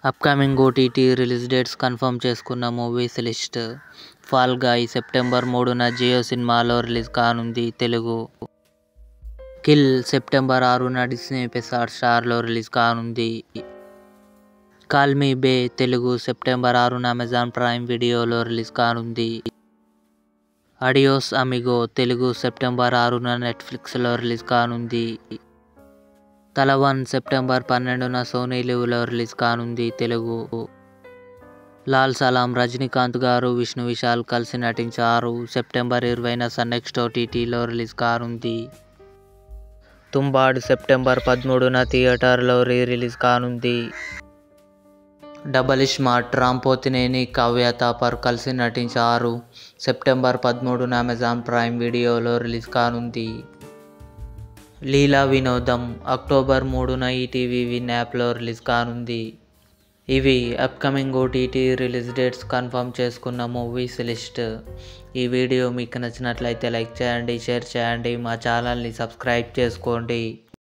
upcoming OTT release dates confirm చేసుకున్న movies list fall guy September మూడున జియో సినిమాలో release కానుంది తెలుగు కిల్ సెప్టెంబర్ ఆరున డిస్నీ పిక్సార్ స్టార్లో రిలీజ్ కానుంది call me bae Telugu September ఆరున అమెజాన్ ప్రైమ్ వీడియోలో రిలీజ్ కానుంది అడియోస్ అమిగో తెలుగు సెప్టెంబర్ ఆరున నెట్ఫ్లిక్స్లో రిలీజ్ కానుంది తలవన్ సెప్టెంబర్ పన్నెండున సోనీ లివ్లో రిలీజ్ కానుంది తెలుగు లాల్ సలాం రజనీకాంత్ గారు విష్ణు విశాల్ కలిసి నటించారు సెప్టెంబర్ ఇరవైన సన్ నెక్స్ట్ ఓటీటీలో రిలీజ్ కానుంది తుంబాడ్ సెప్టెంబర్ పదమూడున థియేటర్లో రీ రిలీజ్ కానుంది డబల్ స్మార్ట్ రామ్ పోతినేని కావ్య తాపర్ కలిసి నటించారు సెప్టెంబర్ పదమూడున అమెజాన్ ప్రైమ్ వీడియోలో రిలీజ్ కానుంది లీలా వినోదం అక్టోబర్ మూడున ఈటీవీ విన్ యాప్లో రిలీజ్ కానుంది ఇవి upcoming OTT release dates confirm చేసుకున్న మూవీస్ లిస్ట్ ఈ వీడియో మీకు నచ్చినట్లయితే లైక్ చేయండి షేర్ చేయండి మా ఛానల్ని సబ్స్క్రైబ్ చేసుకోండి